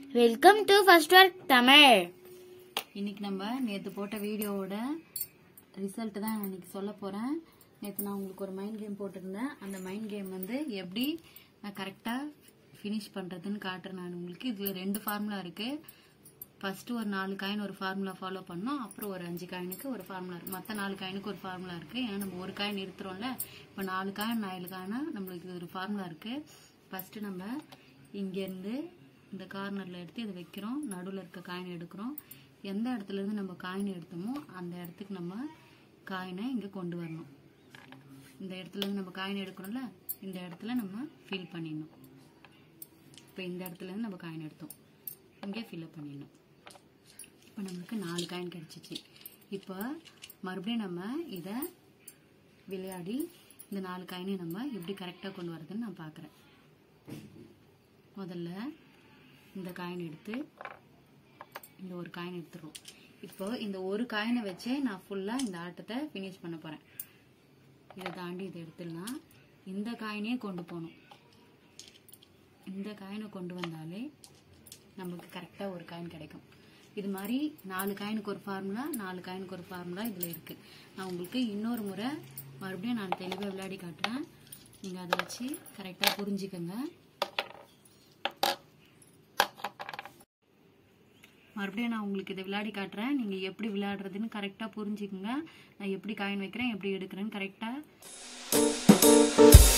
welcome to first work Tamil இன்னைக்கு நம்ம நேற்று போட்ட வீடியோவோட ரிசல்ட் தான் நான் இன்னைக்கு சொல்ல போகிறேன் நேற்று நான் உங்களுக்கு ஒரு மைண்ட் கேம் போட்டிருந்தேன் அந்த மைண்ட் கேம் வந்து எப்படி நான் கரெக்டாக ஃபினிஷ் பண்ணுறதுன்னு காட்டுறேன் நான் உங்களுக்கு இதில் ரெண்டு ஃபார்முலா இருக்குது ஃபஸ்ட்டு ஒரு நாலு காயின் ஒரு ஃபார்முலா ஃபாலோ பண்ணோம் அப்புறம் ஒரு அஞ்சு காயினுக்கு ஒரு ஃபார்முலா இருக்குது மற்ற நாலு காயினுக்கு ஒரு ஃபார்முலா இருக்குது ஏன்னா நம்ம ஒரு காயின் நிறுத்துறோம்ல இப்போ நாலு காயின் நாலு காயினா நம்மளுக்கு ஒரு ஃபார்முலா இருக்குது ஃபஸ்ட்டு நம்ம இங்கேருந்து இந்த கார்னரில் எடுத்து இதை வைக்கிறோம் நடுவில் இருக்க காயின் எடுக்கிறோம் எந்த இடத்துல இருந்து நம்ம காயின் எடுத்தோமோ அந்த இடத்துக்கு நம்ம காயினை இங்கே கொண்டு வரணும் இந்த இடத்துல இருந்து நம்ம காயின் எடுக்கிறோம்ல இந்த இடத்துல நம்ம ஃபில் பண்ணிடணும் இப்போ இந்த இடத்துல இருந்து நம்ம காயின் எடுத்தோம் இங்கே ஃபில்அப் பண்ணிடணும் இப்போ நம்மளுக்கு நாலு காயின் கிடச்சிச்சு இப்போ மறுபடியும் நம்ம இதை விளையாடி இந்த நாலு காயினையும் நம்ம எப்படி கரெக்டாக கொண்டு வரதுன்னு நான் பார்க்குறேன் முதல்ல இந்த காயின் எடுத்து இந்த ஒரு காயின் எடுத்துடுறோம் இப்போ இந்த ஒரு காயினை வச்சே நான் ஃபுல்லாக இந்த ஆட்டத்தை ஃபினிஷ் பண்ண போகிறேன் இதை தாண்டி இதை எடுத்துடலாம் இந்த காயினே கொண்டு போகணும் இந்த காயினை கொண்டு வந்தாலே நமக்கு கரெக்டாக ஒரு காயின் கிடைக்கும் இது மாதிரி நாலு காயினுக்கு ஒரு ஃபார்முலா நாலு காயினுக்கு ஒரு ஃபார்முலா இதில் இருக்குது நான் உங்களுக்கு இன்னொரு முறை மறுபடியும் நான் தெளிவாக விளையாடி காட்டுறேன் நீங்கள் அதை வச்சு கரெக்டாக புரிஞ்சுக்கங்க மறுபடியும் நான் உங்களுக்கு இதை விளையாடி காட்டுறேன் நீங்கள் எப்படி விளையாடுறதுன்னு கரெக்டாக புரிஞ்சுக்குங்க நான் எப்படி காயின் வைக்கிறேன் எப்படி எடுக்கிறேன்னு கரெக்டாக